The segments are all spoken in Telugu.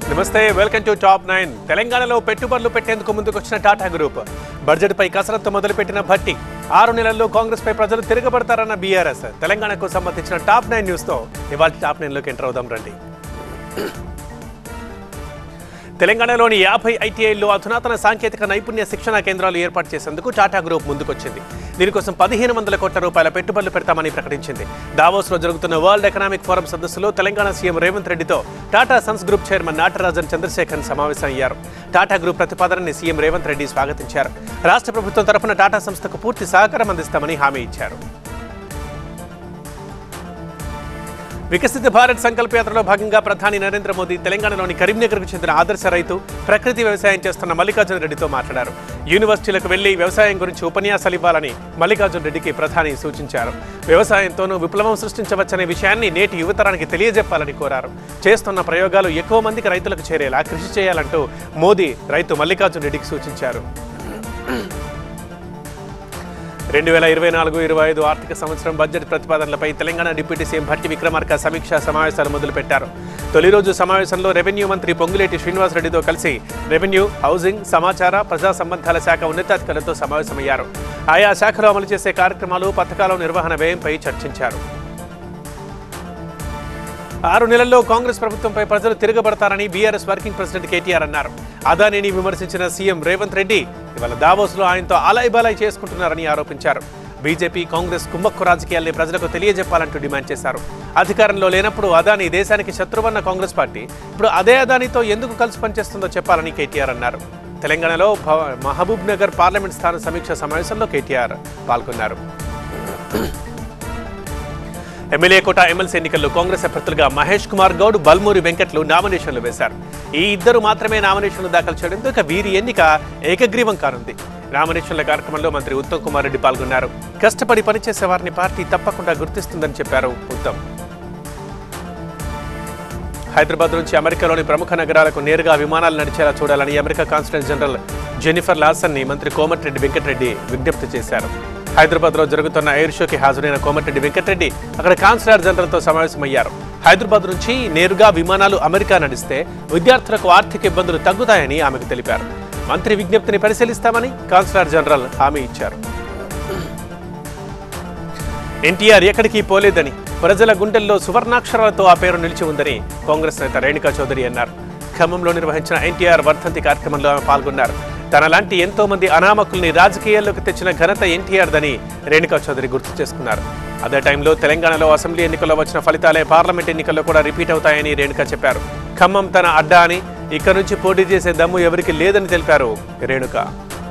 నమస్తే వెల్కమ్ టు టాప్ నైన్ తెలంగాణలో పెట్టుబడులు పెట్టేందుకు ముందుకొచ్చిన టాటా గ్రూప్ బడ్జెట్ పై కసరత్తు మొదలుపెట్టిన భట్టి ఆరు నెలల్లో కాంగ్రెస్ పై ప్రజలు తిరగబడతారన్న బీఆర్ఎస్ తెలంగాణకు సంబంధించిన టాప్ నైన్ న్యూస్ తో ఇవాళ టాప్ నైన్ లోకి ఎంటర్ అవుదాం రండి తెలంగాణలోని యాభై ఐటీఐల్లో అధునాతన సాంకేతిక నైపుణ్య శిక్షణ కేంద్రాలు ఏర్పాటు చేసేందుకు టాటా గ్రూప్ ముందుకొచ్చింది దీనికోసం పదిహేను వందల కోట్ల రూపాయల పెట్టుబడులు పెడతామని ప్రకటించింది దావోస్లో జరుగుతున్న వరల్డ్ ఎకనామిక్ ఫోరం సదస్సులో తెలంగాణ సీఎం రేవంత్ రెడ్డితో Tata Sons group chairman Natarajan Chandrashekar సమావేశమయ్యారు టాటా గ్రూప్ ప్రతిపాదనని సీఎం రేవంత్ రెడ్డి స్వాగతించారు రాష్ట్ర ప్రభుత్వం తరఫున టాటా సంస్థకు పూర్తి సహకారం అందిస్తామని హామీ ఇచ్చారు వికసిత భారత్ సంకల్ప యాత్రలో భాగంగా ప్రధాని నరేంద్ర మోదీ తెలంగాణలోని కరీంనగర్కు చెందిన ఆదర్శ రైతు ప్రకృతి వ్యవసాయం చేస్తున్న మల్లికార్జున రెడ్డితో మాట్లాడారు యూనివర్సిటీలకు వెళ్లి వ్యవసాయం గురించి ఉపన్యాసాలు ఇవ్వాలని మల్లికార్జున రెడ్డికి ప్రధాని సూచించారు వ్యవసాయంతోనూ విప్లవం సృష్టించవచ్చనే విషయాన్ని నేటి యువతరానికి తెలియజెప్పాలని కోరారు చేస్తున్న ప్రయోగాలు ఎక్కువ మందికి రైతులకు చేరేలా కృషి చేయాలంటూ మోదీ రైతు మల్లికార్జున రెడ్డికి సూచించారు రెండు వేల ఇరవై నాలుగు ఇరవై ఐదు ఆర్థిక సంవత్సరం బడ్జెట్ ప్రతిపాదనలపై తెలంగాణ డిప్యూటీ సీఎం భట్టి విక్రమార్క సమీక్షా సమావేశాలు మొదలుపెట్టారు తొలి రోజు సమావేశంలో రెవెన్యూ మంత్రి పొంగులేటి శ్రీనివాసరెడ్డితో కలిసి రెవెన్యూ హౌసింగ్ సమాచార ప్రజా సంబంధాల శాఖ ఉన్నతాధికారులతో సమావేశమయ్యారు ఆయా శాఖలో అమలు చేసే కార్యక్రమాలు పథకాల నిర్వహణ వ్యయంపై చర్చించారు ఆరు నెలల్లో కాంగ్రెస్ ప్రభుత్వంపై ప్రజలు తిరగబడతారని బీఆర్ఎస్ వర్కింగ్ ప్రెసిడెంట్ కేటీఆర్ అన్నారు అదానిని విమర్శించిన సీఎం రేవంత్ రెడ్డి ఇవాళ దావోస్లో ఆయనతో అలైబలాయ్ చేసుకుంటున్నారని ఆరోపించారు బీజేపీ కాంగ్రెస్ కుమ్మక్కు రాజకీయాల్ని ప్రజలకు తెలియజెప్పాలంటూ డిమాండ్ చేశారు అధికారంలో లేనప్పుడు అదాని దేశానికి శత్రువన్న కాంగ్రెస్ పార్టీ ఇప్పుడు అదే అదానితో ఎందుకు కలిసి పనిచేస్తుందో చెప్పాలని కేటీఆర్ అన్నారు తెలంగాణలో భవ- మహబూబ్ నగర్ పార్లమెంట్ స్థాన సమీక్ష సమావేశంలో కేటీఆర్ పాల్గొన్నారు ఎమ్మెల్యే కోట ఎమ్మెల్సీ ఎన్నికల్లో కాంగ్రెస్ అభ్యర్థులుగా మహేష్ కుమార్ గౌడ్ బల్మూరి వెంకట్లు నామినేషన్లు వేశారు ఈ ఇద్దరు మాత్రమే నామినేషన్లు దాఖలు చేయడంతో ఇక వీరి ఎన్నిక ఏకగ్రీవం కానుంది నామినేషన్ల కార్యక్రమంలో మంత్రి ఉత్తమ్ కుమార్ రెడ్డి పాల్గొన్నారు కష్టపడి పనిచేసే వారిని పార్టీ తప్పకుండా గుర్తిస్తుందని చెప్పారు ఉత్తమ్ హైదరాబాద్ నుంచి అమెరికాలోని ప్రముఖ నగరాలకు నేరుగా విమానాలు నడిచేలా చూడాలని America consulate general Jennifer Larson ని మంత్రి కోమటిరెడ్డి వెంకటరెడ్డి విజ్ఞప్తి చేశారు హైదరాబాద్ లో జరుగుతున్న ఎయిర్ షోకి హాజరైన కోమటిరెడ్డి వెంకటరెడ్డి అక్కడ కాన్సులర్ జనరల్తో సమావేశమయ్యారు హైదరాబాద్ నుంచి నేరుగా విమానాలు అమెరికా నడిస్తే విద్యార్థులకు ఆర్థిక ఇబ్బందులు తగ్గుతాయని ఆమెకు తెలిపారు మంత్రి విజ్ఞప్తిని పరిశీలిస్తామని కాన్సులర్ జనరల్ హామీ ఇచ్చారు ఎన్టీఆర్ ఎక్కడికి పోలేదని ప్రజల గుండెల్లో సువర్ణాక్షరాలతో ఆ పేరు నిలిచి ఉందని కాంగ్రెస్ నేత రేణుకా చౌదరి అన్నారు ఖమ్మంలో నిర్వహించిన ఎన్టీఆర్ వర్ధంతి కార్యక్రమంలో ఆమె పాల్గొన్నారు తనలాంటి ఎంతో మంది అనామకుల్ని రాజకీయాల్లోకి తెచ్చిన ఘనత ఎన్టీఆర్దని రేణుకా చౌదరి గుర్తు చేసుకున్నారు అదే టైంలో తెలంగాణలో అసెంబ్లీ ఎన్నికల్లో వచ్చిన ఫలితాలే పార్లమెంట్ ఎన్నికల్లో కూడా రిపీట్ అవుతాయని రేణుకా చెప్పారు ఖమ్మం తన అడ్డా అని ఇక్కడ నుంచి పోటీ చేసే దమ్ము ఎవరికి లేదని తెలిపారు రేణుకా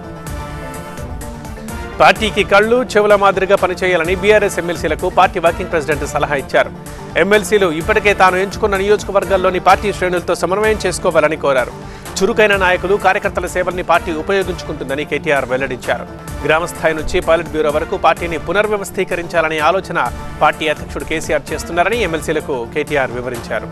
పార్టీకి కళ్ళు చెవుల మాదిరిగా పనిచేయాలని బీఆర్ఎస్ ఎమ్మెల్సీలకు పార్టీ వర్కింగ్ ప్రెసిడెంట్ సలహా ఇచ్చారు ఎమ్మెల్సీలు ఇప్పటికే తాను ఎంచుకున్న నియోజకవర్గాల్లోని పార్టీ శ్రేణులతో సమన్వయం చేసుకోవాలని కోరారు చురుకైన నాయకులు కార్యకర్తల సేవల్ని పార్టీ ఉపయోగించుకుంటుందని కేటీఆర్ వెల్లడించారు గ్రామ స్థాయి నుంచి పాలిట్ బ్యూరో వరకు పార్టీని పునర్వ్యవస్థీకరించాలనే ఆలోచన పార్టీ అధ్యక్షుడు కేసీఆర్ చేస్తున్నారని ఎమ్మెల్సీలకు కేటీఆర్ వివరించారు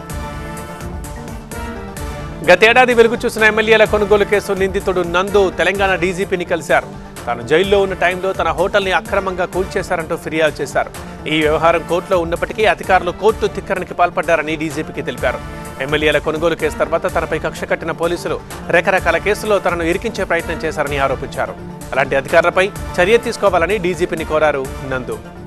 గతేడాది వెలుగు చూసిన ఎమ్మెల్యేల కొనుగోలు కేసు నిందితుడు నందు తెలంగాణ డీజీపీని కలిశారు తాను జైల్లో ఉన్న టైంలో తన హోటల్ని అక్రమంగా కూల్చేశారంటూ ఫిర్యాదు చేశారు ఈ వ్యవహారం కోర్టులో ఉన్నప్పటికీ అధికారులు కోర్టు తిక్కరణకి పాల్పడ్డారని డీజీపీకి తెలిపారు ఎమ్మెల్యేల కొనుగోలు కేసు తర్వాత తనపై కక్ష కట్టిన పోలీసులు రకరకాల కేసుల్లో తనను ఇరికించే ప్రయత్నం చేశారని ఆరోపించారు అలాంటి అధికారులపై చర్య తీసుకోవాలని డీజీపీని కోరారు నందు